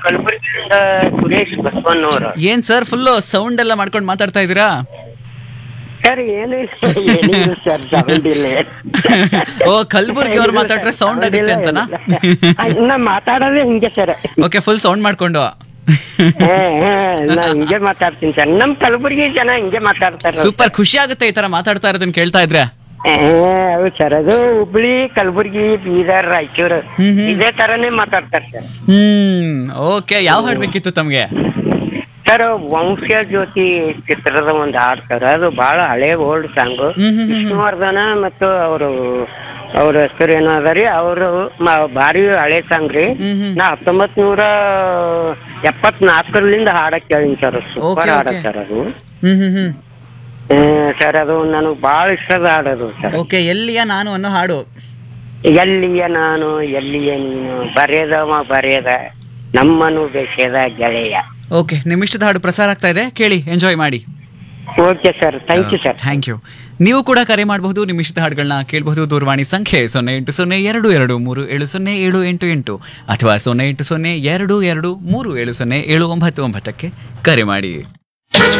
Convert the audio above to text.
ಕಲಬುರಗಿಯಿಂದ ಸುರೇಶ್ ಬಸವಣ್ಣವ್ರು ಏನ್ sir full sound ಎಲ್ಲ ಮಾಡ್ಕೊಂಡು ಮಾತಾಡ್ತಾ ಇದ್ದೀರಾ ಸರ್ ಏನು ಏನಿಲ್ಲ ಸರ್ ಸೌಂಡ್ ಇಲ್ಲ ಓ, ಕಲ್ಬುರ್ಗಿ ಅವ್ರು ಮಾತಾಡ್ರೆ sound ಆಗುತ್ತೆ ಅಂತನಾ? ಇನ್ನ ಮಾತಾಡೋದೇ ಹಿಂಗೆ ಸರ್ ಓಕೆ ಫುಲ್ ಸೌಂಡ್ ಮಾಡ್ಕೊಂಡು ನಾ ಹಿಂಗೆ ಮಾತಾಡ್ತೀನಿ ಸರ್ ನಮ್ ಕಲಬುರಗಿ ಜನ ಹಿಂಗೆ ಮಾತಾಡ್ತಾರ ಸೂಪರ್ ಖುಷಿ ಆಗುತ್ತೆ ಈ ತರ ಮಾತಾಡ್ತಾ ಇರೋದನ್ನ ಕೇಳ್ತಾ ಇದ್ರೆ ಹೌದು ಸರ್ ಅದು ಹುಬ್ಳಿ ಕಲಬುರಗಿ ಬೀದರ್ ರಾಯಚೂರು ಹ್ಮ್ ಹ್ಮ್. ಇದೇ ತರನೇ ಮಾತಾಡ್ತಾರೆ ಸರ್ ಹ್ಮ್ ಓಕೆ ಯಾವ ಹಾಡ್ ಬೇಕಿತ್ತು ತಮ್ಗೆ ಸರ್ ವಂಶ ಜ್ಯೋತಿ ಚಿತ್ರದ ಒಂದು ಹಾಡು ಸರ್ ಅದು ಬಹಳ ಹಳೆ old song hmm hmm hmm hmm. Vishnuvardhan ಮತ್ತು ಅವರು ಅವ್ರ ಹೆಸರು ಏನೋ ಅದ ರೀ ಅವರು ಭಾರಿ ಹಳೆ ಸಾಂಗ್ ರೀ ಹ್ಮ್ ಹ್ಮ್. ನಾ ಹತ್ತೊಂಬತ್ ನೂರ ಎಪ್ಪತ್ನಾಲ್ಕರಲ್ಲಿಂದ ಹಾಡಕ್ ಕೇಳಿನಿ ಸರ್ ಸೂಪರ್ Okay, ಹಾಡ okay. ಸರ್ ಅದು ಹ್ಮ್ ಹ್ಮ್ ಹ್ಮ್ ಸರ್ ಅದು ನನಗೆ ಬಹಳ ಇಷ್ಟದ ಹಾಡದು ಸರ್ ಓಕೆ ಎಲ್ಲಿಯ ನಾನು ಅನ್ನೋ ಹಾಡು ಎಲ್ಲಿಯ ನಾನು ಎಲ್ಲಿಯ ನೀನು ಬರೆದವ ಬರೆದ ನಮ್ಮನು ಬೆಸೆದ ಗೆಳೆಯ ಓಕೆ ನಿಮ್ ಇಷ್ಟದ ಹಾಡು ಪ್ರಸಾರ ಆಗ್ತಾ ಇದೆ ಕೇಳಿ ಎಂಜಾಯ್ ಮಾಡಿ okay sir thank you sir thank you ನೀವು ಕೂಡ ಕರೆ ಮಾಡಬಹುದು ನಿಮ್ಮ ಇಷ್ಟದ ಹಾಡುಗಳನ್ನ ಕೇಳಬಹುದು ದೂರವಾಣಿ ಸಂಖ್ಯೆ ಸೊನ್ನೆ ಎಂಟು ಸೊನ್ನೆ ಎರಡು ಎರಡು ಮೂರು ಏಳು ಸೊನ್ನೆ ಏಳು ಎಂಟು ಎಂಟು ಅಥವಾ ಸೊನ್ನೆ ಎಂಟು ಸೊನ್ನೆ ಎರಡು ಎರಡು ಮೂರು ಏಳು ಸೊನ್ನೆ ಏಳು ಒಂಬತ್ತು ಒಂಬತ್ತಕ್ಕೆ ಕರೆ ಮಾಡಿ